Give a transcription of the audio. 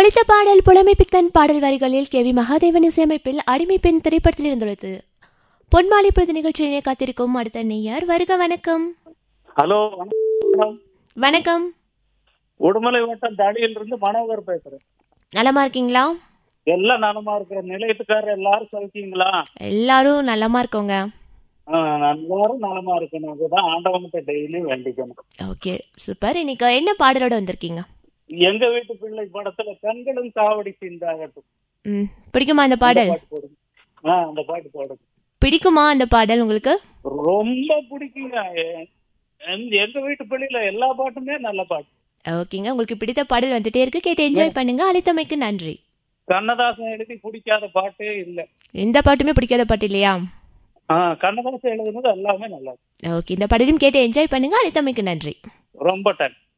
ஒழித்த பாடல் புலமை பித்தன் பாடல் வரிகளில் கே வி மகாதேவன் இசையமைப்பில் அடிமை பெண் திரைப்படத்தில் இருந்துள்ளது பொன்மாலை பிரதி நிகழ்ச்சியினை காத்திருக்கும் அடுத்த நேயர் வருக வணக்கம் ஹலோ வணக்கம் வணக்கம் உடுமலை வட்டம் தடியில் இருந்து மனோகர் பேசுறேன் நலமா இருக்கீங்களா எல்லாம் நலமா இருக்கிற நிலையத்துக்காரர் எல்லாரும் சௌக்கியங்களா எல்லாரும் நலமா இருக்கோங்க ஆ, எல்லாரும் நலமா இருக்கணும் அதுதான் ஆண்டவன்கிட்ட டெய்லி வேண்டிக்கணும் ஓகே சூப்பர் இன்னைக்கு என்ன பாடலோட வந்திருக்கீங்க எங்க வீட்டு பிள்ளை படத்துல கண்களும் காவடி சிந்தாகட்டும் ம் பிடிக்குமா அந்த அந்த பாடல் பாட்டு போடுங்க ஆ அந்த பாட்டு போடுங்க பிடிக்குமா அந்த பாடல் உங்களுக்கு ரொம்ப பிடிக்குங்க எ- எங்க- எங்க வீட்டு பிள்ளைல எல்லா பாட்டுமே நல்ல பாட்டு ஓகேங்க உங்களுக்கு பிடித்த பாடல் வந்துட்டே இருக்கு கேட்டு என்ஜாய் பண்ணுங்க அழைத்தமைக்கு நன்றி கண்ணதாசன் எழுதி பிடிக்காத பாட்டே இல்ல எந்த பாட்டுமே பிடிக்காத பாட்டு இல்லையா ஆ கண்ணதாசன் எழுதுனது எல்லாமே நல்லா இருக்கு. ஓகே இந்த பாடலையும் கேட்டு என்ஜாய் பண்ணுங்க அழைத்தமைக்கு நன்றி ரொம்ப டைம்